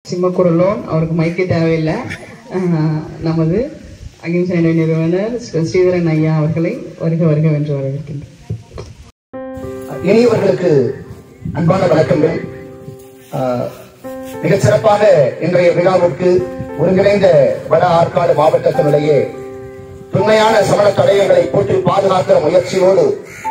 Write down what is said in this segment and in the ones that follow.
சிம்மக்குரலோன் அவருக்கு மைக்கே தேவையில்லை அஹ், நமது அகிம்சை நிறுவனர் ஸ்ரீ- ஸ்ரீதரன் ஐயா அவர்களை வருக வருக வென்று வரவேற்கின்றோம் இனியவர்களுக்கு அன்பான வணக்கங்கள் ஆஹ், மிகச் சிறப்பாக இன்றைய விழாவிற்கு ஒருங்கிணைந்த வட ஆற்காடு மாவட்டத்தினுடைய தொன்மையான சமண தடயங்களை போற்றி பாதுகாக்கிற முயற்சியோடு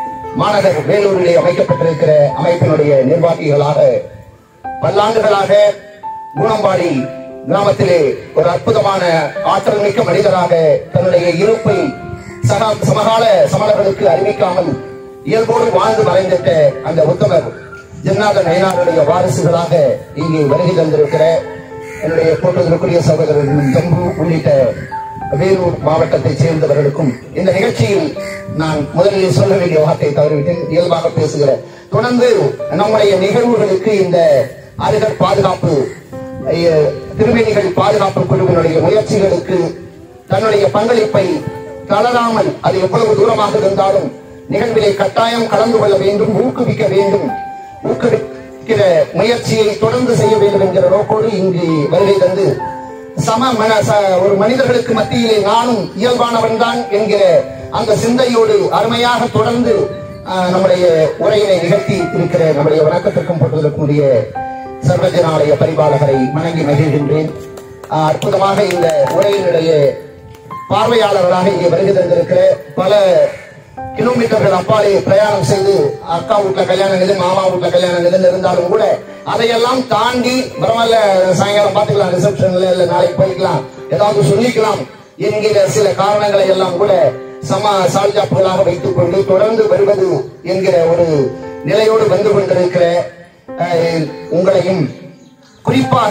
மாநகர் வேலூரிலே அமைக்கப்பட்டிருக்கிற அமைப்பினுடைய நிர்வாகிகளாக பல்லாண்டுகளாக குணம்பாடி கிராமத்திலே ஒரு அற்புதமான ஆற்றல் மிக்க மனிதராக தன்னுடைய இருப்பை சக சமகால சமணர்களுக்கு அறிவிக்காமல் இயல்போடு வாழ்ந்து மறைந்திட்ட அந்த உத்தமர் ஜெகநாத நயனாருடைய வாரிசுகளாக இங்கே வருகை தந்திருக்கிற என்னுடைய போட்டுதலுக்குரிய சகோதரர்கள் ஜம்பு உள்ளிட்ட வேலூர் மாவட்டத்தைச் சேர்ந்தவர்களுக்கும் இந்த நிகழ்ச்சியில் நான் முதலில் சொல்ல வேண்டிய வார்த்தையை தவறிவிட்டேன் இயல்பாக பேசுகிற தொடர்ந்து நம்முடைய நிகழ்வுகளுக்கு இந்த அருகர் பாதுகாப்பு ஐய- திருமேனிகள் பாதுகாப்பு குழுவினுடைய முயற்சிகளுக்கு தன்னுடைய பங்களிப்பை தளராமல் அது எவ்வளவு தூரமாக இருந்தாலும் நிகழ்விலே கட்டாயம் கலந்து கொள்ள வேண்டும் ஊக்குவிக்க வேண்டும் ஊக்குவிக்கிற முயற்சியை தொடர்ந்து செய்ய வேண்டும் என்கிற நோக்கோடு இங்கு வருகை தந்து சம மன ச- ஒரு மனிதர்களுக்கு மத்தியிலே நானும் இயல்பானவன் தான் என்கிற அந்த சிந்தையோடு அருமையாக தொடர்ந்து ஆஹ், நம்முடைய உரையினை நிகழ்த்தி இருக்கிற நம்முடைய வணக்கத்திற்கும் போட்டுவதற்குரிய சர்வஜனாலய பரிபாலகரை வணங்கி மகிழ்கின்றேன் ஆஹ், அற்புதமாக இந்த உரையினுடைய பார்வையாளர்களாக இங்கே வருகை தந்திருக்கிற பல கிலோமீட்டர்கள் அப்பாலே பிரயாணம் செய்து அக்கா வீட்டுல கல்யாணம் நிலை மாமா வீட்டுல கல்யாணம் நிலை இருந்தாலும் கூட அதையெல்லாம் தாண்டி பரவாயில்ல சாயங்காலம் பாத்துக்கலாம் ரிசப்ஷன்ல இல்ல நாளைக்கு போய்க்கலாம் ஏதாவது சொல்லிக்கலாம் என்கிற சில காரணங்களை எல்லாம் கூட சம சால்ஜாப்புகளாக வைத்துக் கொண்டு தொடர்ந்து வருவது என்கிற ஒரு நிலையோடு வந்து கொண்டிருக்கிற அஹ், உங்களையும் குறிப்பாக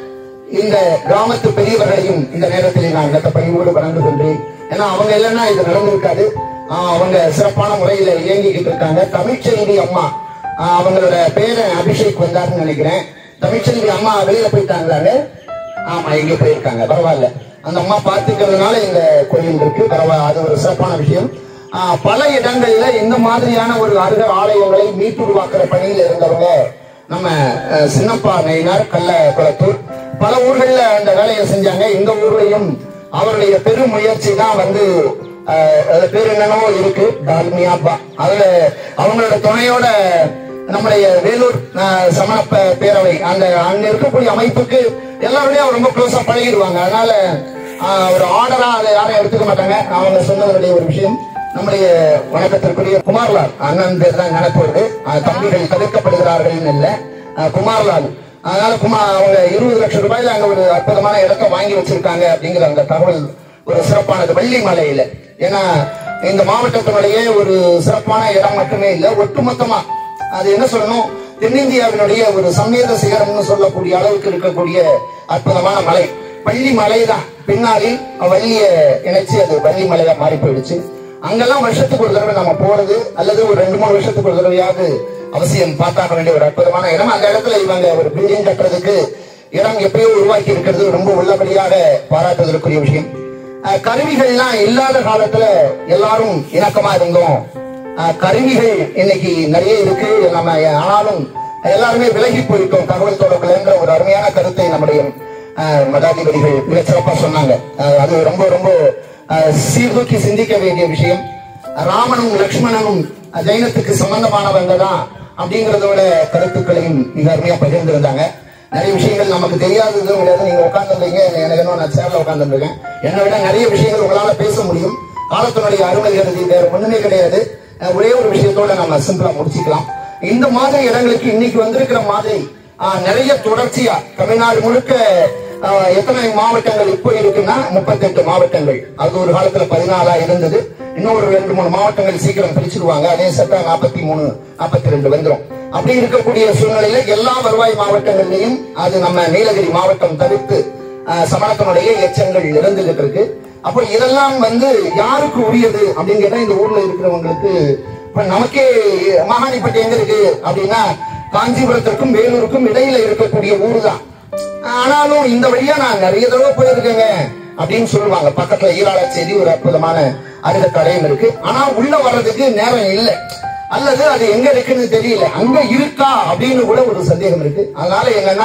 இந்த கிராமத்து பெரியவர்களையும் இந்த நேரத்தில் நான் இந்த பணிவோடு வணங்குகின்றேன் ஏன்னா அவங்க இல்லைன்னா இது நடந்திருக்காது ஆஹ் அவங்க சிறப்பான முறையில இயங்கிக்கிட்டு இருக்காங்க தமிழ்ச்செல்வி அம்மா ஆஹ் அவங்களோட பேரை அபிஷேக் வந்தாருன்னு நினைக்கிறேன் தமிழ்ச்செல்வி அம்மா வெளியில போயிட்டாங்களாங்க ஆமா எங்க போயிருக்காங்க பரவாயில்ல அந்த அம்மா பார்த்துக்கிறதுனால இந்த கோயில் இருக்கு பரவாயில்ல அது ஒரு சிறப்பான விஷயம் ஆஹ் பல இடங்கள்ல இந்த மாதிரியான ஒரு அருகர் ஆலயங்களை மீட்டுருவாக்குற பணியில் இருந்தவங்க நம்ம அஹ், சின்னப்பா நயினார் கள்ள குளத்தூர் பல ஊர்கள்ல அந்த வேலையை செஞ்சாங்க இந்த ஊர்லயும் அவருடைய பெரும் முயற்சி தான் வந்து அஹ், அது பேர் என்னென்னவோ இருக்கு டால்மியாப்பா அதுல அவங்களோட துணையோட நம்முடைய வேலூர் அஹ், சமண பே- பேரவை அந்த அங்க இருக்கக்கூடிய அமைப்புக்கு எல்லாருடையும் அவர் ரொம்ப க்ளோஸா பழகிடுவாங்க அதனால அஹ், ஒரு ஆர்டரா அதை யாரும் எடுத்துக்க மாட்டாங்க அவங்க சொன்னதனுடைய ஒரு விஷயம் நம்முடைய வணக்கத்திற்குரிய குமார்லால் அண்ணன் பேர் தான் நினைப்பு வருது அஹ், தம்பிகள் தவிர்க்கப்படுகிறார்கள் இல்ல அஹ், குமார்லால் அதனால குமார் அவங்க இருபது லட்சம் ரூபாயில அங்க ஒரு அற்புதமான இடத்தை வாங்கி வச்சிருக்காங்க அப்படிங்கிற அந்த தகவல் ஒரு சிறப்பானது வெள்ளி மலையில ஏன்னா இந்த மாவட்டத்தினுடைய ஒரு சிறப்பான இடம் மட்டுமே இல்ல ஒட்டுமொத்தமா அது என்ன சொல்லணும் தென்னிந்தியாவினுடைய ஒரு சம்மேத சிகரம்னு சொல்லக்கூடிய அளவுக்கு இருக்கக்கூடிய அற்புதமான மலை பள்ளி மலை தான் பின்னாளில் வள்ளிய இணைச்சு அது வள்ளி மலையா மாறி போயிடுச்சு அங்கெல்லாம் வருஷத்துக்கு ஒரு தடவை நம்ம போறது அல்லது ஒரு ரெண்டு மூணு வருஷத்துக்கு ஒரு தடவையாவது அவசியம் பார்த்தாக வேண்டிய ஒரு அற்புதமான இடம் அந்த இடத்துல இவங்க ஒரு பில்டிங் கட்டுறதுக்கு இடம் எப்பயோ உருவாக்கி இருக்கிறது ரொம்ப உள்ளபடியாக பாராட்டுவதற்குரிய விஷயம் அஹ், கருவிகள்லாம் இல்லாத காலத்துல எல்லாரும் இணக்கமா இருந்தோம் அஹ், கருவிகள் இன்னைக்கு நிறைய இருக்கு நம்ம ஆனாலும் எல்லாருமே விலகி போயிட்டோம் தகவல் தொடர்புலன்ற ஒரு அருமையான கருத்தை நம்முடைய அஹ், மடாதிபதிகள் மிக சிறப்பா சொன்னாங்க அஹ், அது ரொம்ப ரொம்ப அஹ், சீர்தூக்கி சிந்திக்க வேண்டிய விஷயம் ராமனும் லக்ஷ்மணனும் அஹ், ஜெயினத்துக்கு சம்பந்தமானவங்க தான் அப்படிங்கறதோட கருத்துக்களையும் மிக அருமையா பகிர்ந்திருந்தாங்க நிறைய விஷயங்கள் நமக்கு தெரியாததும் கிடையாது நீங்க உட்கார்ந்துருந்தீங்க எனக்கு என்ன நான் சேர்ல உட்கார்ந்துருக்கேன் என்னை விட நிறைய விஷயங்கள் உங்களால பேச முடியும் காலத்தினுடைய அருமை கருதி வேற ஒண்ணுமே கிடையாது அஹ், ஒரே ஒரு விஷயத்தோட நம்ம சிம்பிளா முடிச்சுக்கலாம் இந்த மாதிரி இடங்களுக்கு இன்னைக்கு வந்திருக்கிற மாதிரி ஆஹ், நிறைய தொடர்ச்சியா தமிழ்நாடு முழுக்க ஆஹ், எத்தனை மாவட்டங்கள் இப்போ இருக்குன்னா முப்பத்தெட்டு மாவட்டங்கள் அது ஒரு காலத்துல பதினாலா இருந்தது இன்னும் ஒரு ரெண்டு மூணு மாவட்டங்கள் சீக்கிரம் பிரிச்சிருவாங்க அதே சட்டா நாற்பத்தி மூணு நாற்பத்தி ரெண்டு வந்துரும் அப்படி இருக்கக்கூடிய சூழ்நிலையில எல்லா வருவாய் மாவட்டங்கள்லயும் அது நம்ம நீலகிரி மாவட்டம் தவிர்த்து ஆஹ், சமணத்தினுடைய எச்சங்கள் இருந்துகிட்டு இருக்கு அப்போ இதெல்லாம் வந்து யாருக்கு உரியது அப்படின்னு கேட்டா இந்த ஊர்ல இருக்கிறவங்களுக்கு இப்ப நமக்கே மகானிப்பட்டி எங்க இருக்கு அப்படின்னா காஞ்சிபுரத்திற்கும் வேலூருக்கும் இடையில இருக்கக்கூடிய ஊர் தான் ஆனாலும் இந்த வழியா நான் நிறைய தடவை போயிருக்கேங்க அப்படின்னு சொல்லுவாங்க பக்கத்துல ஈராளச்சேரி ஒரு அற்புதமான அருக கடையும் இருக்கு ஆனா உள்ள வர்றதுக்கு நேரம் இல்லை அல்லது அது எங்க இருக்குன்னு தெரியல அங்க இருக்கா அப்படின்னு கூட ஒரு சந்தேகம் இருக்கு அதனால என்னன்னா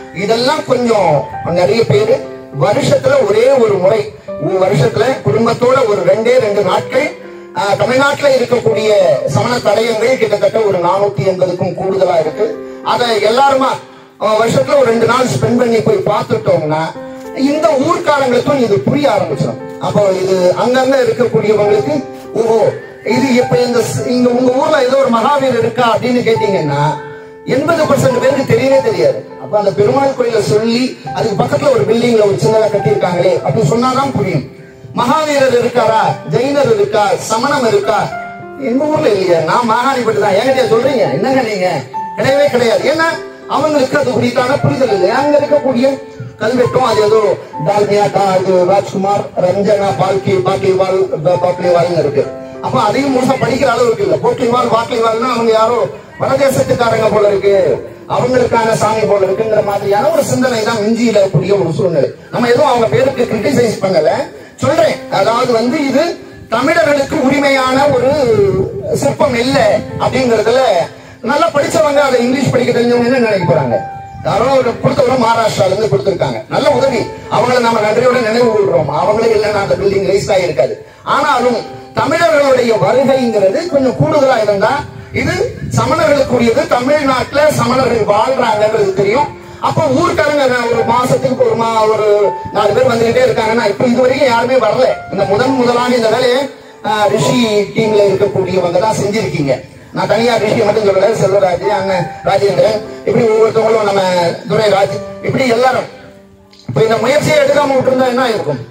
இதெல்லாம் கொஞ்சம் நிறைய பேரு வருஷத்துல ஒரே ஒரு முறை ஒரு வருஷத்துல குடும்பத்தோட ஒரு ரெண்டே ரெண்டு நாட்கள் ஆஹ், தமிழ்நாட்டுல இருக்கக்கூடிய சமண தடயங்கள் கிட்டத்தட்ட ஒரு நானூத்தி எண்பதுக்கும் கூடுதலா இருக்கு அதை எல்லாருமா ஆஹ், வருஷத்துல ஒரு ரெண்டு நாள் ஸ்பெண்ட் பண்ணி போய் பார்த்துட்டோம்னா இந்த ஊர்க்காரங்களுக்கும் இது புரிய ஆரம்பிச்சிடும் அப்போ இது அங்கங்க இருக்கக்கூடியவங்களுக்கு ஓஹோ இது இப்ப இந்த ஸ்- இங்க உங்க ஊர்ல ஏதோ ஒரு மகாவீர் இருக்கா அப்படின்னு கேட்டீங்கன்னா எண்பது பர்சன்ட் பேருக்கு தெரியவே தெரியாது அப்ப அந்த பெருமாள் கோயில சொல்லி அதுக்கு பக்கத்துல ஒரு பில்டிங்ல ஒரு சின்னதா கட்டியிருக்காங்களே அப்படி சொன்னாதான் புரியும் மகாவீரர் இருக்காரா ஜெயினர் இருக்கா சமணம் இருக்கா எங்க ஊர்ல இல்லையா நான் மாகாணிப்பட்டு தான் என்கிட்ட சொல்றீங்க என்னங்க நீங்க கிடையவே கிடையாது ஏன்னா அவங்களுக்கு அது குறித்தான புரிதல் இல்லை அங்க இருக்கக்கூடிய கல்வெட்டும் அது ஏதோ டால்மியா டா- இது ராஜ்குமார் ரஞ்சனா பால்கி பாக்லிவால் பாக்லிவால்னு இருக்கு அப்ப அதையும் முழுசா படிக்கிற அளவுக்கு இல்ல போக்லிவால் பாக்லிவால்னா அவங்க யாரோ வடதேசத்துக்காரங்க போல இருக்கு அவங்களுக்கான சாமி போல இருக்குங்கிற மாதிரியான ஒரு சிந்தனை தான் மிஞ்சி இருக்கக்கூடிய ஒரு சூழ்நிலை நம்ம எதுவும் அவங்க பேருக்கு கிரிட்டிசைஸ் பண்ணல சொல்றேன் அதாவது வந்து இது தமிழர்களுக்கு உரிமையான ஒரு சிற்பம் இல்ல அப்படிங்கறதுல நல்லா படிச்சவங்க அதை இங்கிலீஷ் படிக்க தெரிஞ்சவங்க என்ன நினைக்க போறாங்க யாரோ ஒரு கொடுத்தவங்க மகாராஷ்டிரால இருந்து கொடுத்திருக்காங்க நல்ல உதவி அவங்கள நம்ம நன்றியோட நினைவு கூறுறோம் அவங்களே இல்லைன்னா அந்த பில்டிங் ரைஸ் ஆகிருக்காது ஆனாலும் தமிழர்களுடைய வருகைங்கிறது கொஞ்சம் கூடுதலா இருந்தா இது சமணர்களுக்குரியது தமிழ்நாட்டுல சமணர்கள் வாழ்றாங்கன்றது தெரியும் அப்ப ஊர்க்காரங்க ஒரு மாசத்துக்கு ஒரு மா ஒரு நாலு பேர் வந்துகிட்டே இருக்காங்கன்னா இப்ப இது வரைக்கும் யாருமே வரல இந்த முதன் முதலான இந்த வேலையை ஆஹ், ரிஷி டீம்ல இருக்கக்கூடியவங்க தான் செஞ்சிருக்கீங்க நான் தனியா ரிஷி மட்டும் சொல்லல செல்வராஜ் அண்ணன் ராஜேந்திரன் இப்படி ஒவ்வொருத்தவங்களும் நம்ம துரைராஜ் இப்படி எல்லாரும் இப்ப இந்த முயற்சியை எடுக்காம விட்டுருந்தா என்ன இருக்கும்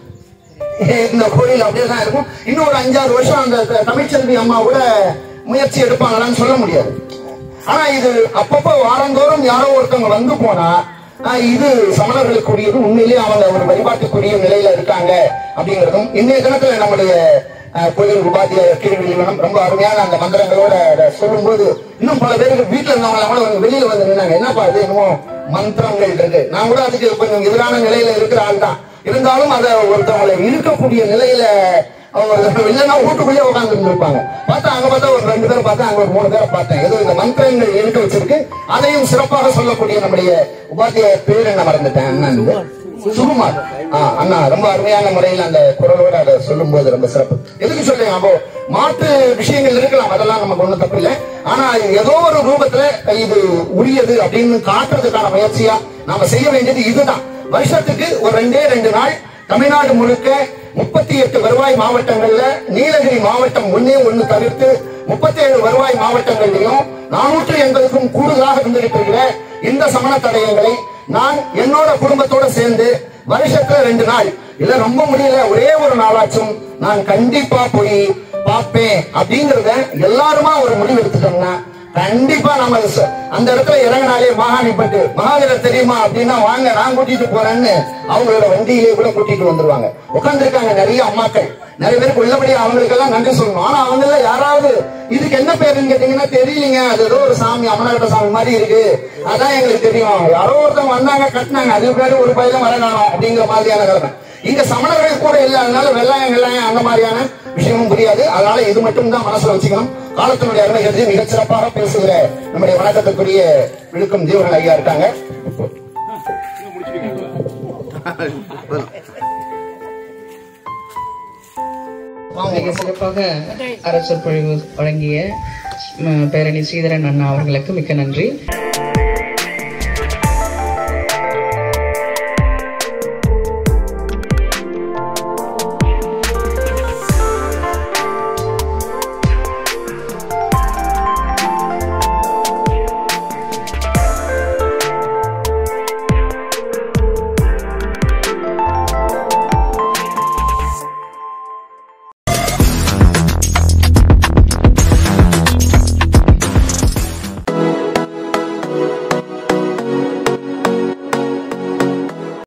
இந்த கோயில் அப்படியே தான் இருக்கும் இன்னும் ஒரு அஞ்சாறு வருஷம் அந்த த- தமிழ்ச்செல்வி அம்மா கூட முயற்சி எடுப்பாங்களான்னு சொல்ல முடியாது ஆனா இது அப்பப்போ வாரந்தோறும் யாரோ ஒருத்தவங்க வந்து போனா ஆஹ், இது சமணர்களுக்குரியது உண்மையிலேயே அவங்க ஒரு வழிபாட்டுக்குரிய நிலையில இருக்காங்க அப்படிங்கிறதும் இன்றைய தினத்துல நம்முடைய ஆஹ், கோயில் உபாத்தியாயர் கீழ்வெளிவனம் ரொம்ப அருமையான அந்த மந்திரங்களோட அதை சொல்லும்போது இன்னும் பல பேருக்கு வீட்டுல இருந்தவங்க கூட வந்து வெளியில வந்து நின்னாங்க என்னப்பா இது என்னமோ மந்திரங்கள் இருக்கு நான் கூட அதுக்கு கொஞ்சம் எதிரான நிலையில இருக்கிற ஆள் தான் இருந்தாலும் அதை ஒருத்தவங்களை இருக்கக்கூடிய நிலையில அவங்க இல்லைன்னா வீட்டுக்குள்ளே உட்கார்ந்து இருந்திருப்பாங்க பார்த்தா அங்க பார்த்தா ஒரு ரெண்டு பேரை பார்த்தா அங்க ஒரு மூணு பேரை பார்த்தேன் ஏதோ இந்த மந்திரங்கள் இருக்க வச்சிருக்கு அதையும் சிறப்பாக சொல்லக்கூடிய நம்முடைய உபாத்திய பேர் என்ன மறந்துட்டேன் அண்ணா சுகுமார் ஆ, அண்ணா ரொம்ப அருமையான முறையில் அந்த குரலோட அதை சொல்லும் போது ரொம்ப சிறப்பு எதுக்கு சொல்றேன் அப்போ மாற்று விஷயங்கள் இருக்கலாம் அதெல்லாம் நமக்கு ஒண்ணும் தப்பு இல்லை ஆனா ஏதோ ஒரு ரூபத்துல இது உரியது அப்படின்னு காட்டுறதுக்கான முயற்சியா நாம செய்ய வேண்டியது இதுதான் வருஷத்துக்கு ஒரு ரெண்டே ரெண்டு நாள் தமிழ்நாடு முழுக்க முப்பத்தி எட்டு வருவாய் மாவட்டங்கள்ல நீலகிரி மாவட்டம் ஒன்னே ஒண்ணு தவிர்த்து முப்பத்தி ஏழு வருவாய் மாவட்டங்கள்லயும் நானூற்று எண்பதுக்கும் கூடுதலாக இருந்துகிட்டு இருக்கிற இந்த சமண தடயங்களை நான் என்னோட குடும்பத்தோட சேர்ந்து வருஷத்துல ரெண்டு நாள் இல்ல ரொம்ப முடியல ஒரே ஒரு நாளாச்சும் நான் கண்டிப்பா போய் பார்ப்பேன் அப்படிங்கறத எல்லாருமா ஒரு முடிவு எடுத்துட்டோம்னா கண்டிப்பா நம்ம ச- அந்த இடத்துல இறங்கினாலே மகாணிப்பட்டு மகாவீரர் தெரியுமா அப்படின்னா வாங்க நான் கூட்டிட்டு போறேன்னு அவங்களோட வண்டியிலே கூட கூட்டிட்டு வந்துருவாங்க உட்கார்ந்துருக்காங்க நிறைய அம்மாக்கள் நிறைய பேருக்கு உள்ளபடி அவங்களுக்கு எல்லாம் நன்றி சொல்லணும் ஆனா அவங்க யாராவது இதுக்கு என்ன பேருன்னு கேட்டீங்கன்னா தெரியலீங்க அது ஏதோ ஒரு சாமி அமனகட்ட சாமி மாதிரி இருக்கு அதான் எங்களுக்கு தெரியும் யாரோ ஒருத்தவங்க வந்தாங்க கட்டினாங்க அது பேரு ஒரு பயிலும் வர காணும் அப்படிங்கிற மாதிரியான நிலைமை இங்க சமணர்கள் கூட இல்லாதனால வெள்ளாயம் வெள்ளாயம் அந்த மாதிரியான விஷயமும் புரியாது அதனால இது மட்டும் தான் மனசுல வச்சுக்கணும் காலத்தினுடைய அருமை கருதி மிகச் சிறப்பாக பேசுகிற நம்முடைய வணக்கத்துக்குரிய விழுக்கும் ஜீவர்கள் ஐயா இருக்காங்க மிக சிறப்பாக அரசு பொழிவு வழங்கிய ம், பேரணி ஸ்ரீதரன் அண்ணா அவர்களுக்கு மிக்க நன்றி